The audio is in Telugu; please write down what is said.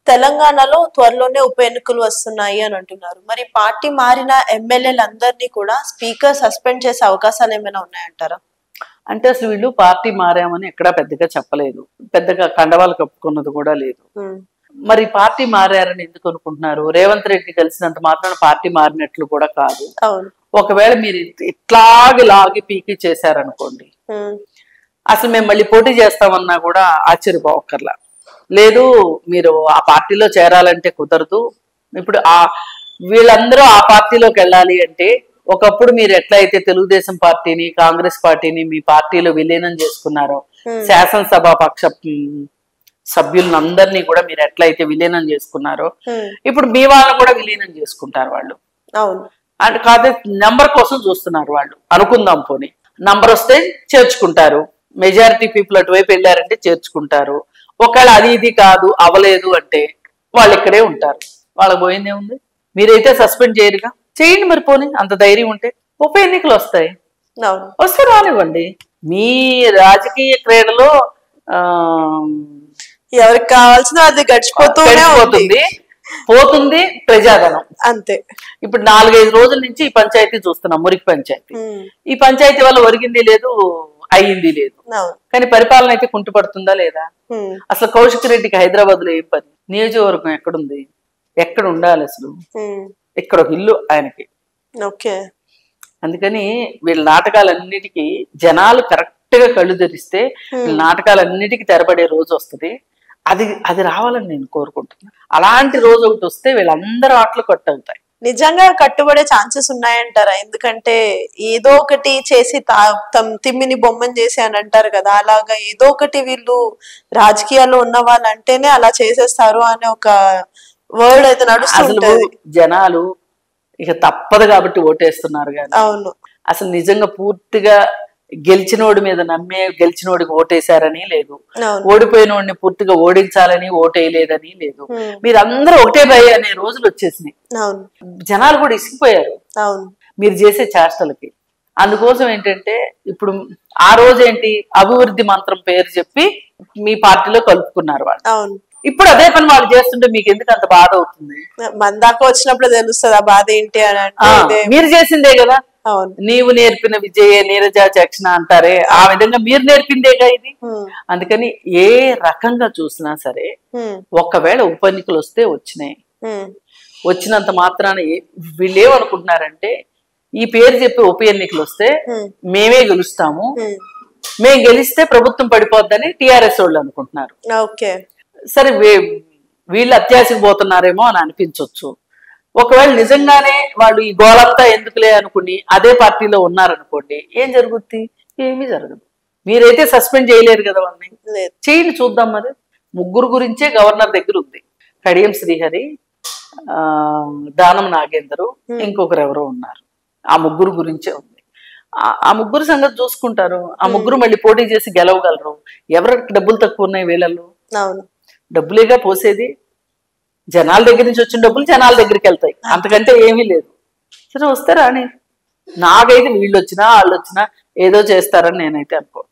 తెలంగాణలో త్వరలోనే ఉప ఎన్నికలు వస్తున్నాయి అని అంటున్నారు మరి పార్టీ మారిన ఎమ్మెల్యేలందరినీ కూడా స్పీకర్ సస్పెండ్ చేసే అవకాశాలు ఏమైనా ఉన్నాయంటారా అంటే అసలు వీళ్ళు పార్టీ మారామని ఎక్కడా పెద్దగా చెప్పలేదు పెద్దగా కండవాలు కప్పుకున్నది కూడా లేదు ఉమ్, మరి పార్టీ మారారని ఎందుకు అనుకుంటున్నారు రేవంత్ రెడ్డి కలిసినంత మాత్రాన పార్టీ మారినట్లు కూడా కాదు అవును ఒకవేళ మీరు ఇట్- ఇట్లాగే లాగి పీకి చేశారనుకోండి ఉమ్, అసలు మేము మళ్ళీ పోటీ చేస్తామన్నా కూడా ఆశ్చర్యపోవక్కర్లా లేదు మీరు ఆ పార్టీలో చేరాలంటే కుదరదు ఇప్పుడు ఆ వీళ్ళందరూ ఆ పార్టీలోకి వెళ్ళాలి అంటే ఒకప్పుడు మీరు ఎట్లయితే తెలుగుదేశం పార్టీని కాంగ్రెస్ పార్టీని మీ పార్టీలో విలీనం చేసుకున్నారో Hmm. శాసనసభ పక్ష ఉమ్, సభ్యులందరినీ కూడా మీరు ఎట్లయితే విలీనం చేసుకున్నారో ఉమ్, ఇప్పుడు మీ వాళ్ళని కూడా విలీనం చేసుకుంటారు వాళ్ళు అవును అంటే కాదు నంబర్ కోసం చూస్తున్నారు వాళ్ళు అనుకుందాం పోనీ నంబర్ వస్తే చేర్చుకుంటారు మెజారిటీ పీపుల్ అటువైపు వెళ్ళారంటే చేర్చుకుంటారు ఒకవేళ అది ఇది కాదు అవలేదు అంటే వాళ్ళు ఇక్కడే ఉంటారు వాళ్ళకి పోయిందే ఉంది మీరైతే సస్పెండ్ చేయరుగా చేయండి మరి పోనీ అంత ధైర్యం ఉంటే ఉప ఎన్నికలు వస్తాయి అవును వస్తే రానివ్వండి మీ రాజకీయ క్రీడలో ఆ, ఎవరికి కావాల్సిన అది గడిచిపోతూనే ఉంది గడిచిపోతుంది పోతుంది ప్రజాధనం అంతే ఇప్పుడు నాలుగైదు రోజుల నుంచి ఈ పంచాయతీ చూస్తున్నాం మురికి పంచాయతీ ఉమ్, ఈ పంచాయతీ వల్ల ఒరిగింది లేదు అయ్యింది లేదు అవును కానీ పరిపాలన అయితే కుంటుపడుతుందా లేదా ఉమ్, అసలు కౌశిక్ రెడ్డికి హైదరాబాద్ లో ఏం పని నియోజకవర్గం ఎక్కడుంది ఎక్కడ ఉండాలి అసలు ఉమ్, ఇక్కడ ఒక ఇల్లు ఆయనకి ఓకే అందుకని వీళ్ళ నాటకాలన్నిటికీ జనాలు కరెక్ట్ గా కళ్ళు తెరిస్తే వీళ్ళ నాటకాలన్నిటికీ తెరబడే రోజు వస్తుంది అది అది రావాలని నేను కోరుకుంటున్నాను అలాంటి రోజు ఒకటి వస్తే వీళ్ళందరూ ఆటలు కొట్టవుతాయి నిజంగా కట్టుబడే ఛాన్సెస్ ఉన్నాయంటారా ఎందుకంటే ఏదో ఒకటి చేసి తా- తమ్ తిమ్మిని బొమ్మని చేసి అని అంటారు కదా అలాగా ఏదో ఒకటి వీళ్ళు రాజకీయాల్లో ఉన్న వాళ్ళు అంటేనే అలా చేసేస్తారు అనే ఒక వర్డ్ అయితే అసలు నడుస్తుంటది జనాలు ఇక తప్పదు కాబట్టి ఓటేస్తున్నారు కానీ అవును అసలు నిజంగా పూర్తిగా గెలిచినోడి మీద నమ్మే గెలిచినోడికి ఓటేశారని లేదు అవును ఓడిపోయిన వాడిని పూర్తిగా ఓడించాలని ఓటేయలేదని లేదు ఉమ్, మీరందరూ ఒకటే భయ అనే రోజులు వచ్చేసినాయి అవును జనాలు కూడా ఇసిగిపోయారు అవును మీరు చేసే చేష్టలకి అందుకోసం ఏంటంటే ఇప్పుడు ఆ రోజు ఏంటి అభివృద్ధి మంత్రం పేరు చెప్పి మీ పార్టీలో కలుపుకున్నారు వాళ్ళు అవును ఇప్పుడు అదే పని వాళ్ళు చేస్తుంటే మీకు ఎందుకు అంత బాధ అవుతుంది మన దాకా వచ్చినప్పుడు తెలుస్తుంది ఆ బాధ ఏంటి అని ఆ, అంటే ఇదే మీరు చేసిందే కదా అవును నీవు నేర్పిన విజయే నీరజా చక్షణ అంటారే ఆ విధంగా మీరు నేర్పిందేగా ఇది ఉమ్, అందుకని ఏ రకంగా చూసినా సరే ఉమ్, ఒకవేళ ఉప ఎన్నికలు వస్తే వచ్చినాయి ఉమ్, వచ్చినంత మాత్రాన ఏ- వీళ్ళు ఏమనుకుంటున్నారంటే ఈ పేరు చెప్పి ఉప ఎన్నికలు వస్తే ఉమ్, మేమే గెలుస్తాము ఉమ్. మేము గెలిస్తే ప్రభుత్వం పడిపోద్దని టిఆర్ఎస్ వాళ్ళు అనుకుంటున్నారు ఓకే సరే వీ- వీళ్ళు అత్యాశకు పోతున్నారేమో అని అనిపించవచ్చు ఒకవేళ నిజంగానే వాళ్ళు ఈ గోలంతా ఎందుకులే అనుకుని అదే పార్టీలో ఉన్నారనుకోండి ఏం జరుగుద్ది ఏమీ జరగదు మీరైతే సస్పెండ్ చేయలేరు కదా వాళ్ళని లేదు చేయండి చూద్దాం మరి ముగ్గురు గురించే గవర్నర్ దగ్గర ఉంది కడియం శ్రీహరి ఆ, దానం నాగేందరు ఇంకొకరు ఎవరో ఉన్నారు ఆ ముగ్గురు గురించే ఉంది ఆ- ఆ ముగ్గురు సంగతి చూసుకుంటారు ఆ ముగ్గురు మళ్ళీ పోటీ చేసి గెలవగలరు ఎవరికి డబ్బులు తక్కువ ఉన్నాయి వీళ్ళల్లో అవును డబ్బులేగా పోసేది జనాల దగ్గర నుంచి వచ్చిన డబ్బులు జనాల దగ్గరికి వెళ్తాయి అంతకంటే ఏమీ లేదు సరే వస్తే రాని నాకైతే వీళ్ళు వచ్చినా వాళ్ళు వచ్చినా ఏదో చేస్తారని నేనైతే అనుకో